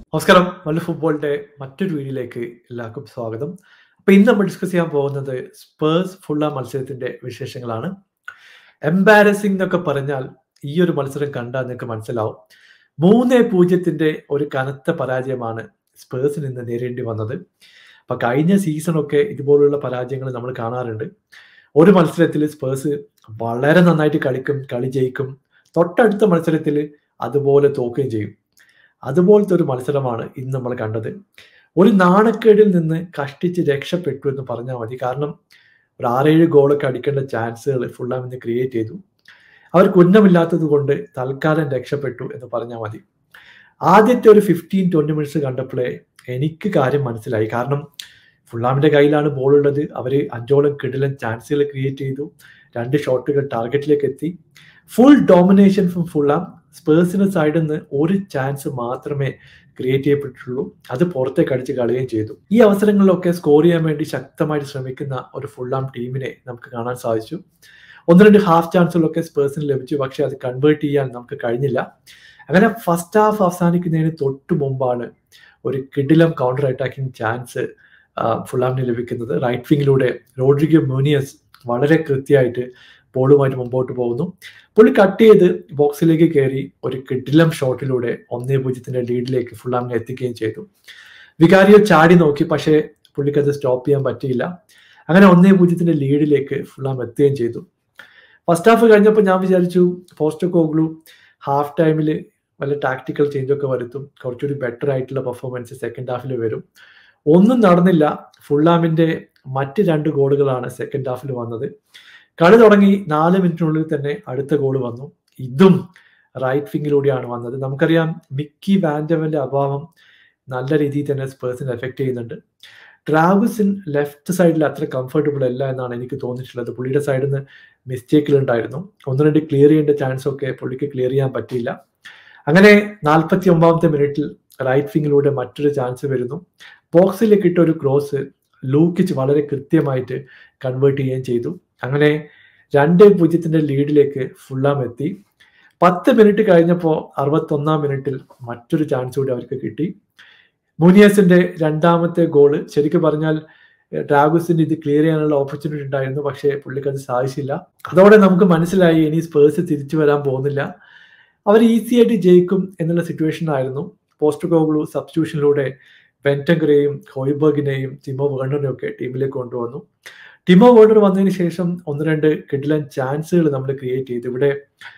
നമസ്കാരം വല്ല ഫുട്ബോളിന്റെ മറ്റൊരു വീഡിയോയിലേക്ക് എല്ലാവർക്കും സ്വാഗതം അപ്പൊ ഇന്ന് നമ്മൾ ഡിസ്കസ് ചെയ്യാൻ പോകുന്നത് സ്പേഴ്സ് ഫുള്ള മത്സരത്തിന്റെ വിശേഷങ്ങളാണ് എംബാരസിംഗ് എന്നൊക്കെ പറഞ്ഞാൽ ഈ ഒരു മത്സരം കണ്ടാൽ നിങ്ങൾക്ക് മനസ്സിലാവും മൂന്ന് പൂജ്യത്തിന്റെ ഒരു കനത്ത പരാജയമാണ് സ്പേഴ്സിന് ഇന്ന് നേരിടേണ്ടി വന്നത് അപ്പൊ കഴിഞ്ഞ സീസണൊക്കെ ഇതുപോലുള്ള പരാജയങ്ങൾ നമ്മൾ കാണാറുണ്ട് ഒരു മത്സരത്തിൽ സ്പേഴ്സ് വളരെ നന്നായിട്ട് കളിക്കും കളി ജയിക്കും തൊട്ടടുത്ത മത്സരത്തിൽ അതുപോലെ തോക്കുകയും ചെയ്യും അതുപോലത്തെ ഒരു മത്സരമാണ് ഇന്ന് നമ്മൾ കണ്ടത് ഒരു നാണക്കേടിൽ നിന്ന് കഷ്ടിച്ച് രക്ഷപ്പെട്ടു എന്ന് പറഞ്ഞാൽ മതി കാരണം ഒരു ആറേഴ് ഗോളൊക്കെ അടിക്കേണ്ട ചാൻസുകൾ ഫുള്ളാം ഇന്ന് ക്രിയേറ്റ് ചെയ്തു അവർക്ക് ഉന്നമില്ലാത്തത് കൊണ്ട് തൽക്കാലം രക്ഷപ്പെട്ടു എന്ന് പറഞ്ഞാൽ മതി ആദ്യത്തെ ഒരു ഫിഫ്റ്റീൻ ട്വന്റി മിനിറ്റ്സ് കണ്ടപ്പോഴേ എനിക്ക് കാര്യം മനസ്സിലായി കാരണം ഫുള്ളാമിന്റെ കയ്യിലാണ് ബോൾ ഉള്ളത് അവർ അഞ്ചോളം കിടിലൻ ചാൻസുകൾ ക്രിയേറ്റ് ചെയ്തു രണ്ട് ഷോട്ടുകൾ ടാർഗറ്റിലേക്ക് എത്തി ഫുൾ ഡോമിനേഷൻ ഫ്രം ഫുള്ളാം സ്പേഴ്സിന്റെ സൈഡിൽ നിന്ന് ഒരു ചാൻസ് മാത്രമേ ക്രിയേറ്റ് ചെയ്യപ്പെട്ടിട്ടുള്ളൂ അത് പുറത്തേക്ക് അടിച്ച് കളയുകയും ചെയ്തു ഈ അവസരങ്ങളിലൊക്കെ സ്കോർ ചെയ്യാൻ വേണ്ടി ശക്തമായിട്ട് ശ്രമിക്കുന്ന ഒരു ഫുള്ളാം ടീമിനെ നമുക്ക് കാണാൻ സാധിച്ചു ഒന്ന് രണ്ട് ഹാഫ് ചാൻസുകളൊക്കെ സ്പേഴ്സിന് ലഭിച്ചു പക്ഷെ അത് കൺവേർട്ട് ചെയ്യാൻ നമുക്ക് കഴിഞ്ഞില്ല അങ്ങനെ ഫസ്റ്റ് ഹാഫ് അവസാനിക്കുന്നതിന് തൊട്ട് മുമ്പാണ് ഒരു കിഡിലം കൗണ്ടർ അറ്റാക്കിംഗ് ചാൻസ് ഫുള്ളാമിന് ലഭിക്കുന്നത് റൈറ്റ് വിങ്ങിലൂടെ റോഡ്രിഗോ മ്യൂനിയസ് വളരെ കൃത്യമായിട്ട് ബോളുമായിട്ട് മുമ്പോട്ട് പോകുന്നു പുള്ളി കട്ട് ചെയ്ത് ബോക്സിലേക്ക് കയറി ഒരു കിഡിലം ഷോട്ടിലൂടെ ഒന്നേ പൂജ്യത്തിന്റെ ലീഡിലേക്ക് ഫുള്ളാമിനെ എത്തിക്കുകയും ചെയ്തു വികാരിയോ ചാടി നോക്കി പക്ഷേ പുള്ളിക്ക് അത് സ്റ്റോപ്പ് ചെയ്യാൻ പറ്റിയില്ല അങ്ങനെ ഒന്നേ പൂജ്യത്തിന്റെ ലീഡിലേക്ക് ഫുള്ളാം എത്തുകയും ചെയ്തു ഫസ്റ്റ് ഹാഫ് കഴിഞ്ഞപ്പോൾ ഞാൻ വിചാരിച്ചു പോസ്റ്റ് കോഗ്ലു ഹാഫ് ടൈമിൽ വല്ല ടാക്ടിക്കൽ ചേഞ്ച് ഒക്കെ വരുത്തും കുറച്ചുകൂടി ബെറ്റർ ആയിട്ടുള്ള പെർഫോമൻസ് സെക്കൻഡ് ഹാഫിൽ വരും ഒന്നും നടന്നില്ല ഫുള്ളാമിന്റെ മറ്റ് രണ്ട് ഗോളുകളാണ് സെക്കൻഡ് ഹാഫിൽ വന്നത് കളി തുടങ്ങി നാല് മിനിറ്റിനുള്ളിൽ തന്നെ അടുത്ത ഗോൾ വന്നു ഇതും റൈറ്റ് വിങ്ങിലൂടെയാണ് വന്നത് നമുക്കറിയാം മിക്കി വാൻഡവന്റെ അഭാവം നല്ല രീതിയിൽ തന്നെ സ്പേഴ്സിനെ എഫക്ട് ചെയ്യുന്നുണ്ട് ട്രാവൽസിൻ ലെഫ്റ്റ് സൈഡിൽ അത്ര കംഫർട്ടബിൾ അല്ല എന്നാണ് എനിക്ക് തോന്നിയിട്ടുള്ളത് പുള്ളിയുടെ സൈഡിൽ നിന്ന് മിസ്റ്റേക്കിൽ ഉണ്ടായിരുന്നു ഒന്ന് രണ്ട് ക്ലിയർ ചെയ്യേണ്ട ചാൻസ് ഒക്കെ പുള്ളിക്ക് ക്ലിയർ ചെയ്യാൻ പറ്റിയില്ല അങ്ങനെ നാൽപ്പത്തി ഒമ്പതാമത്തെ മിനിറ്റിൽ റൈറ്റ് വിങ്ങിലൂടെ മറ്റൊരു ചാൻസ് വരുന്നു ബോക്സിലേക്ക് ഇട്ട ഒരു ക്രോസ് ലൂക്കിച്ച് വളരെ കൃത്യമായിട്ട് കൺവേർട്ട് ചെയ്യുകയും ചെയ്തു അങ്ങനെ രണ്ട് പൂജ്യത്തിന്റെ ലീഡിലേക്ക് ഫുള്ളാം എത്തി പത്ത് മിനിറ്റ് കഴിഞ്ഞപ്പോൾ അറുപത്തൊന്നാം മിനിറ്റിൽ മറ്റൊരു ചാൻസ് കൂടി അവർക്ക് കിട്ടി മുനിയസിന്റെ രണ്ടാമത്തെ ഗോള് ശരിക്കും പറഞ്ഞാൽ ഡ്രാഗുസിന്റെ ഇത് ക്ലിയർ ചെയ്യാനുള്ള ഓപ്പർച്യൂണിറ്റി ഉണ്ടായിരുന്നു പക്ഷേ പുള്ളിക്ക് അത് സാധിച്ചില്ല അതോടെ നമുക്ക് മനസ്സിലായി ഇനി സ്പേഴ്സ് തിരിച്ചു വരാൻ പോകുന്നില്ല അവർ ഈസി ആയിട്ട് ജയിക്കും എന്നുള്ള സിറ്റുവേഷൻ ആയിരുന്നു പോസ്റ്റ് ഗോഗ്ലു സബ്സ്റ്റിറ്റ്യൂഷനിലൂടെ വെൻറ്റങ്കറെയും ഹോയ്ബർഗിനെയും ടിമോ വേർണറിനെയും ഒക്കെ ടീമിലേക്ക് കൊണ്ടുവന്നു ടിമോ വേർണർ വന്നതിന് ശേഷം ഒന്ന് രണ്ട് കിഡിലൻ ചാൻസുകൾ നമ്മൾ ക്രിയേറ്റ് ചെയ്തു ഇവിടെ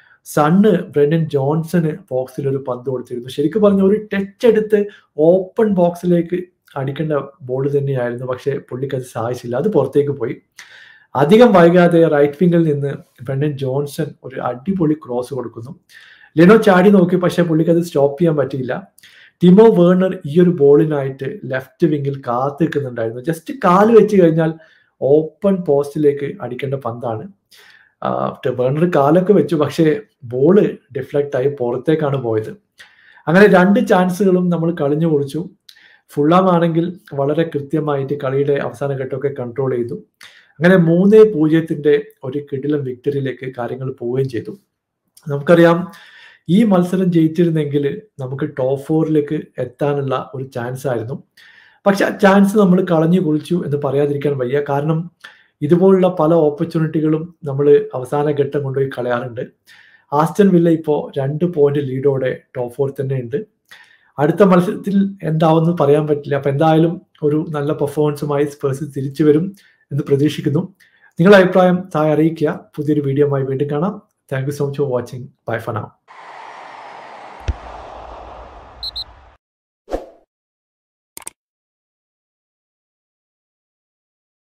സണ്ണ് ബ്രെൻഡൻ ജോൺസന് ബോക്സിൽ ഒരു പന്ത് കൊടുത്തിരുന്നു ശരിക്കും പറഞ്ഞ ഒരു ടച്ച് എടുത്ത് ഓപ്പൺ ബോക്സിലേക്ക് അടിക്കേണ്ട ബോൾ തന്നെയായിരുന്നു പക്ഷേ പുള്ളിക്ക് അത് സാധിച്ചില്ല അത് പുറത്തേക്ക് പോയി അധികം വൈകാതെ റൈറ്റ് വിങ്ങിൽ നിന്ന് ബ്രെൻഡൻ ജോൺസൺ ഒരു അടിപൊളി ക്രോസ് കൊടുക്കുന്നു ലെനോ ചാടി നോക്കി പക്ഷേ പുള്ളിക്ക് അത് സ്റ്റോപ്പ് ചെയ്യാൻ പറ്റിയില്ല ടിമോ വേർണർ ഈ ഒരു ബോളിനായിട്ട് ലെഫ്റ്റ് വിങ്ങിൽ കാത്തു നിൽക്കുന്നുണ്ടായിരുന്നു ജസ്റ്റ് കാല് വെച്ച് കഴിഞ്ഞാൽ ഓപ്പൺ പോസ്റ്റിലേക്ക് അടിക്കേണ്ട പന്താണ് വേർണർ കാലൊക്കെ വെച്ചു പക്ഷേ ബോള് ഡിഫ്ലക്റ്റ് ആയി പുറത്തേക്കാണ് പോയത് അങ്ങനെ രണ്ട് ചാൻസുകളും നമ്മൾ കളിഞ്ഞു കുറിച്ചു ഫുള്ളാം ആണെങ്കിൽ വളരെ കൃത്യമായിട്ട് കളിയുടെ അവസാന ഘട്ടമൊക്കെ കൺട്രോൾ ചെയ്തു അങ്ങനെ മൂന്ന് പൂജ്യത്തിന്റെ ഒരു കിടിലം വിക്ടറിയിലേക്ക് കാര്യങ്ങൾ പോവുകയും ചെയ്തു നമുക്കറിയാം ഈ മത്സരം ജയിച്ചിരുന്നെങ്കിൽ നമുക്ക് ടോപ്പ് ഫോറിലേക്ക് എത്താനുള്ള ഒരു ചാൻസ് ആയിരുന്നു പക്ഷെ ആ ചാൻസ് നമ്മൾ കളഞ്ഞു കുളിച്ചു എന്ന് പറയാതിരിക്കാൻ വയ്യ കാരണം ഇതുപോലുള്ള പല ഓപ്പർച്യൂണിറ്റികളും നമ്മൾ അവസാന ഘട്ടം കൊണ്ടുപോയി കളയാറുണ്ട് ആസ്റ്റൺ വില്ല ഇപ്പോൾ രണ്ട് പോയിന്റ് ലീഡോടെ ടോപ്പ് ഫോർ തന്നെ ഉണ്ട് അടുത്ത മത്സരത്തിൽ എന്താവുമെന്ന് പറയാൻ പറ്റില്ല അപ്പൊ എന്തായാലും ഒരു നല്ല പെർഫോമൻസുമായി സ്പേഴ്സ് തിരിച്ചു വരും എന്ന് പ്രതീക്ഷിക്കുന്നു നിങ്ങളുടെ അഭിപ്രായം താഴെ അറിയിക്കുക പുതിയൊരു വീഡിയോ വീണ്ടും കാണാം thank you so much for watching bye for now